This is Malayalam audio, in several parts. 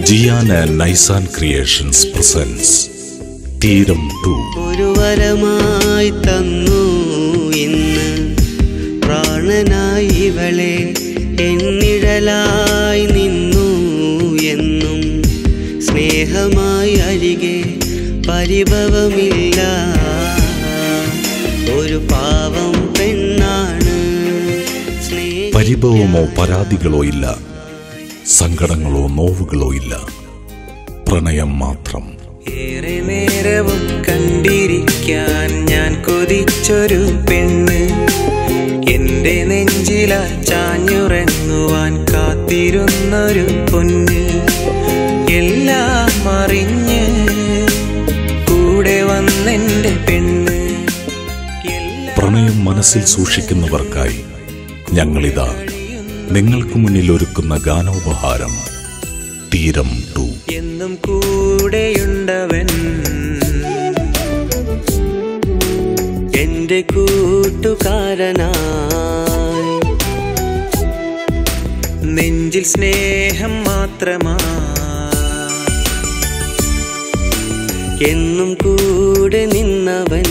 ജിയാൻ and Naisan creations presents Theeram two ഒരു വരമായി തന്നു ഇന്ന് പ്രാണനായി ഇവളെ എന്നിഴലായി നിന്നു എന്നും സ്നേഹമായി അരികെ പരിഭവമില്ല ഒരു പാവം പെണ്ണാണ് സ്നേഹ പരിഭവമോ പരാതികളോ ഇല്ല സങ്കടങ്ങളോ നോവുകളോ ഇല്ല പ്രണയം മാത്രം ഏറെ നേരവും കണ്ടിരിക്കാൻ ഞാൻ കൊതിച്ചൊരു പെണ്ണ് എന്റെ നെഞ്ചില ചാഞ്ഞുറങ്ങുവാൻ കാത്തിരുന്നൊരു പൊന്ന് എല്ലാം അറിഞ്ഞ് കൂടെ വന്നെന്റെ പെണ്ണ് എല്ലാം പ്രണയം മനസ്സിൽ സൂക്ഷിക്കുന്നവർക്കായി ഞങ്ങളിതാ നിങ്ങൾക്ക് മുന്നിൽ ഒരുക്കുന്ന ഗാനോപഹാരം തീരം ടു എന്നും കൂടെയുണ്ടവൻ എന്റെ കൂട്ടുകാരനായി നെഞ്ചിൽ സ്നേഹം മാത്രമാ എന്നും കൂടെ നിന്നവൻ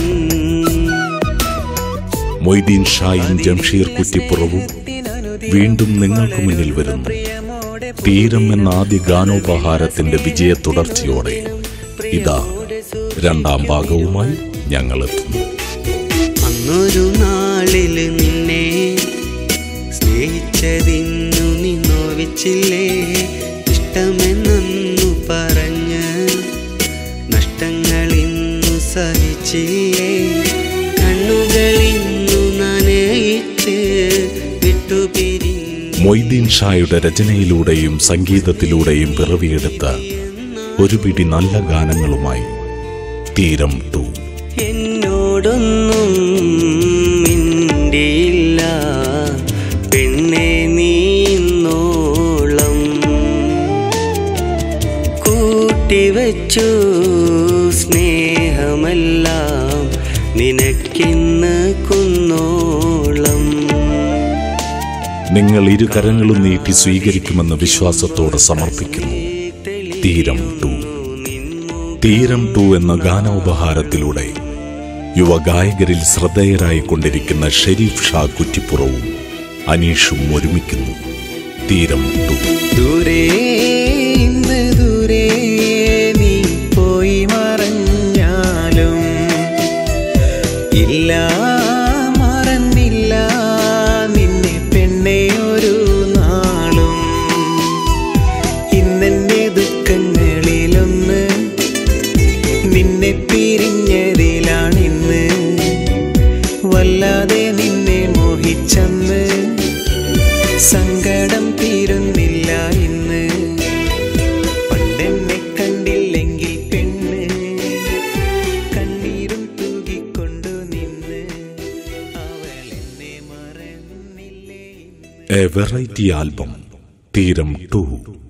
മൊയ്തീൻ ഷായും ജംഷീർ കുറ്റിപ്പുറവും വീണ്ടും നിങ്ങൾക്ക് മുന്നിൽ വരുന്നു തീരം എന്ന ആദ്യ ഗാനോപഹാരത്തിന്റെ വിജയ തുടർച്ചയോടെ ഇതാ രണ്ടാം ഭാഗവുമായി ഞങ്ങൾ എത്തുന്നു അന്നൊരു നാളില് നിന്നെ സ്നേഹിച്ചതിന്നു നീ നോവിച്ചില്ലേ ഇഷ്ടമെന്നു പറഞ്ഞ് നഷ്ടങ്ങളിന്നു സഹിച്ചില്ലേ കണ്ണുകളിന്നു നനയിച്ച് വിട്ടുപിരിഞ്ഞു മൊയ്തീൻ ഷായുടെ രചനയിലൂടെയും സംഗീതത്തിലൂടെയും പിറവിയെടുത്ത ഒരു പിടി നല്ല ഗാനങ്ങളുമായി തീരം ടു എന്നോടൊന്നും മിണ്ടിയില്ല പെണ്ണെ നീന്നോളം കൂട്ടിവച്ചു സ്നേഹമെല്ലാം നിനക്കിന്ന് കുന്നോളം നിങ്ങൾ ഇരു കരങ്ങളും നീട്ടി സ്വീകരിക്കുമെന്ന വിശ്വാസത്തോടെ സമർപ്പിക്കുന്നു തീരം ടു തീരം ടു എന്ന ഗാനോപഹാരത്തിലൂടെ യുവഗായകരിൽ ശ്രദ്ധേയരായി കൊണ്ടിരിക്കുന്ന ഷെരീഫ് ഷാ കുറ്റിപ്പുറവും അനീഷും ഒരുമിക്കുന്നു തീരം ടു ദൂരെ ഇന്ന് ദൂരെ നീ പോയി മറഞ്ഞാലും ഇല്ല മറന്നില്ല നിന്നെ പെണ്ണെ ഒരു നാളും ഇന്നെന്റെ ദുഃഖങ്ങളിലൊന്ന് നിന്നെ പിരിഞ്ഞതിലാണിന്ന് വല്ലാതെ നിന്നെ മോഹിച്ചന്ന് സങ്കടം തീരുന്നില്ല ഇന്ന് പണ്ടെന്നെ കണ്ടില്ലെങ്കിൽ പെണ്ണ് കണ്ണീരും തൂകിക്കൊണ്ടു നിന്ന് അവൾ എന്നെ മറന്നില്ലേ ഇന്ന് a variety album Theeram to